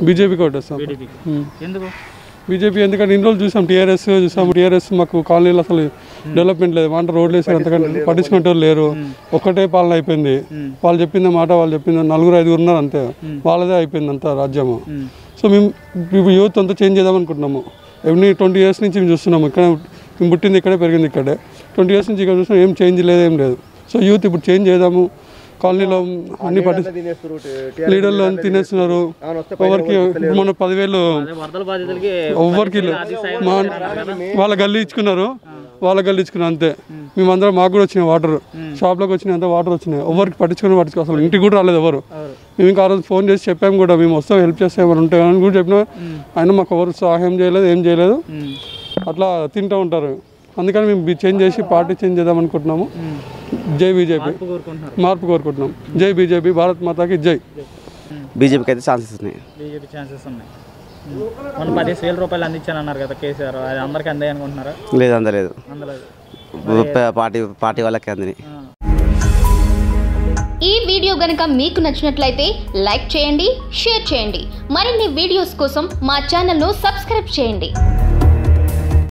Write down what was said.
బీజేపీకి ఓటేస్తాం టీడీపీకి ఎందుకు బీజేపీ ఎందుకంటే ఇన్ని రోజులు చూసాం టీఆర్ఎస్ చూసాం టీఆర్ఎస్ మాకు కాలనీలో అసలు డెవలప్మెంట్ లేదు అంటే రోడ్లు వేసారు అంతకంటే పట్టించుకుంటారు లేరు ఒక్కటే పాలన అయిపోయింది వాళ్ళు చెప్పింది మాట వాళ్ళు చెప్పింది నలుగురు ఐదుగురు ఉన్నారు అంతే వాళ్ళదే అయిపోయింది అంతా రాజ్యము సో మేము ఇప్పుడు యూత్ అంతా చేంజ్ చేద్దాం అనుకుంటున్నాము ఎవ్రీ ట్వంటీ ఇయర్స్ నుంచి మేము చూస్తున్నాము ఇక్కడ మేము పుట్టింది ఇక్కడే పెరిగింది ఇక్కడే ట్వంటీ ఇయర్స్ నుంచి ఇక్కడ చూస్తున్నాం ఏం చేంజ్ లేదు ఏం లేదు సో యూత్ ఇప్పుడు చేంజ్ చేద్దాము కాలనీలో అన్ని పట్టి లీడర్లు అని తినేస్తున్నారు ఎవరికి ఇప్పుడు మన పదివేలు అదే వరదల బాధితులకి ఎవరికి మా వాళ్ళ గల్లీ ఇచ్చుకున్నారు వాళ్ళ గల్లీ ఇచ్చుకున్నారు అంతే మేమందరం మాకు కూడా వచ్చినాయి వాటర్ షాప్లోకి వచ్చినాయి అంతా వాటర్ వచ్చినాయి ఎవరికి పట్టించుకుని పట్టించుకో అసలు ఇంటికి కూడా రాలేదు ఎవరు మేము ఇంకా ఆ రోజు ఫోన్ చేసి చెప్పాము కూడా మేము వస్తాం హెల్ప్ చేస్తాం ఏమైనా ఉంటాయి అని కూడా చెప్పినా ఆయన మాకు ఎవరు సహాయం చేయలేదు ఏం చేయలేదు అట్లా తింటూ ఉంటారు అందుకని మేము చేంజ్ చేసి పార్టీ చేంజ్ చేద్దాం అనుకుంటున్నాము జై బీజేపీ కోరుకుంటున్నారు మార్పు కోరుకుంటున్నాం జై బీజేపీ భారత్ మాతాకి జై బీజేపీకి అయితే ఛాన్సెస్ ఉన్నాయి బీజేపీ ఛాన్సెస్ ఉన్నాయి మొన్న పదిహేను వేల రూపాయలు అందించానన్నారు కదా కేసీఆర్ అది అందరికీ అందాయి అనుకుంటున్నారా లేదు అందలేదు అందలేదు పార్టీ పార్టీ వాళ్ళకి అందినాయి ఈ వీడియో గనుక మీకు నచ్చినట్లయితే లైక్ చేయండి షేర్ చేయండి మరిన్ని వీడియోస్ కోసం మా ఛానల్ను సబ్స్క్రైబ్ చేయండి